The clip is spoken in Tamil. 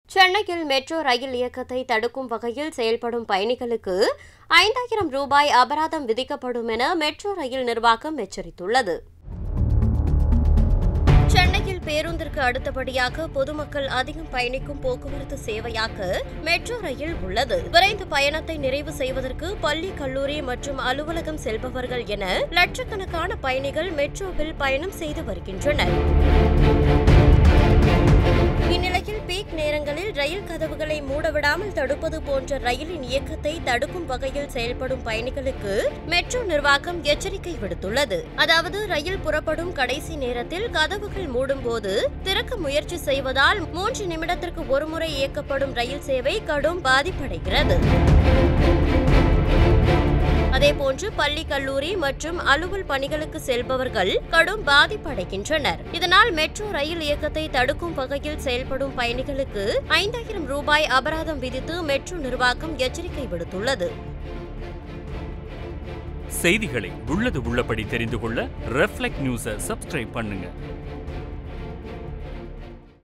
சென்னையில் மெட்ரோ ரயில் இயக்கத்தை தடுக்கும் வகையில் செயல்படும் பயணிகளுக்கு ஐந்தாயிரம் ரூபாய் அபராதம் விதிக்கப்படும் என மெட்ரோ ரயில் நிர்வாகம் எச்சரித்துள்ளது சென்னையில் பேருந்திற்கு அடுத்தபடியாக பொதுமக்கள் அதிகம் பயணிக்கும் போக்குவரத்து சேவையாக மெட்ரோ ரயில் உள்ளது விரைந்து பயணத்தை நிறைவு செய்வதற்கு பள்ளி கல்லூரி மற்றும் அலுவலகம் செல்பவர்கள் என லட்சக்கணக்கான பயணிகள் மெட்ரோவில் பயணம் செய்து வருகின்றனர் இந்நிலையில் பீக் நேரங்களில் ரயில் கதவுகளை மூடவிடாமல் தடுப்பது போன்ற ரயிலின் இயக்கத்தை தடுக்கும் வகையில் செயல்படும் பயணிகளுக்கு மெட்ரோ நிர்வாகம் எச்சரிக்கை விடுத்துள்ளது அதாவது ரயில் புறப்படும் கடைசி நேரத்தில் கதவுகள் மூடும்போது திறக்க முயற்சி செய்வதால் மூன்று நிமிடத்திற்கு ஒருமுறை இயக்கப்படும் ரயில் சேவை கடும் பாதிப்படைகிறது அதேபோன்று பள்ளி கல்லூரி மற்றும் அலுவல் பணிகளுக்கு செல்பவர்கள் கடும் பாதிப்படைகின்றனர் இதனால் மெட்ரோ ரயில் இயக்கத்தை தடுக்கும் வகையில் செயல்படும் பயணிகளுக்கு ஐந்தாயிரம் ரூபாய் அபராதம் விதித்து மெட்ரோ நிர்வாகம் எச்சரிக்கை விடுத்துள்ளது செய்திகளை உள்ளது உள்ளபடி தெரிந்து கொள்ள ரெஃப்ளெக்ட் நியூஸை சப்ஸ்கிரைப் பண்ணுங்க